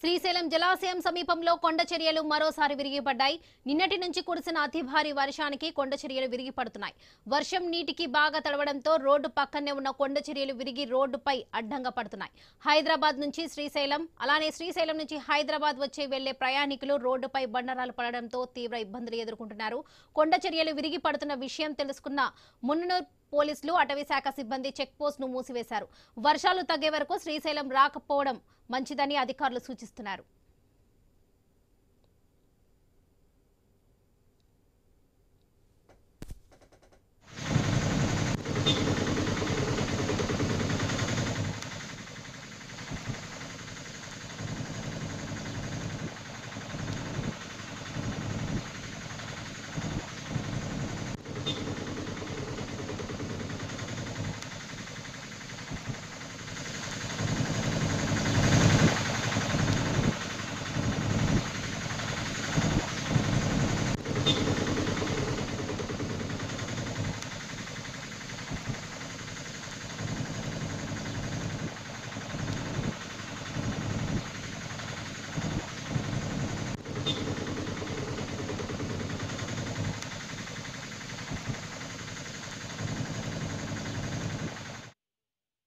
శ్రీశైలం జలాశయం సమీపంలో కొండ చర్యలు మరోసారి విరిగిపడ్డాయి నిన్నటి నుంచి కురిసిన అతి భారీ వర్షానికి కొండ చర్యలు విరిగిపడుతున్నాయి వర్షం నీటికి బాగా తడవడంతో రోడ్డు పక్కనే ఉన్న కొండ చర్యలు విరిగి రోడ్డుపై అడ్డంగా పడుతున్నాయి హైదరాబాద్ నుంచి శ్రీశైలం అలానే శ్రీశైలం నుంచి హైదరాబాద్ వచ్చే వెళ్లే ప్రయాణికులు రోడ్డుపై బండరాలు పడడంతో తీవ్ర ఇబ్బందులు ఎదుర్కొంటున్నారు కొండ చర్యలు విరిగి పడుతున్న విషయం తెలుసుకున్న మున్ననూర్ పోలీసులు అటవీ శాఖ సిబ్బంది చెక్ పోస్ట్ ను మూసివేశారు వర్షాలు తగ్గే వరకు శ్రీశైలం రాకపోవడం మంచిదని అధికారులు సూచిస్తున్నారు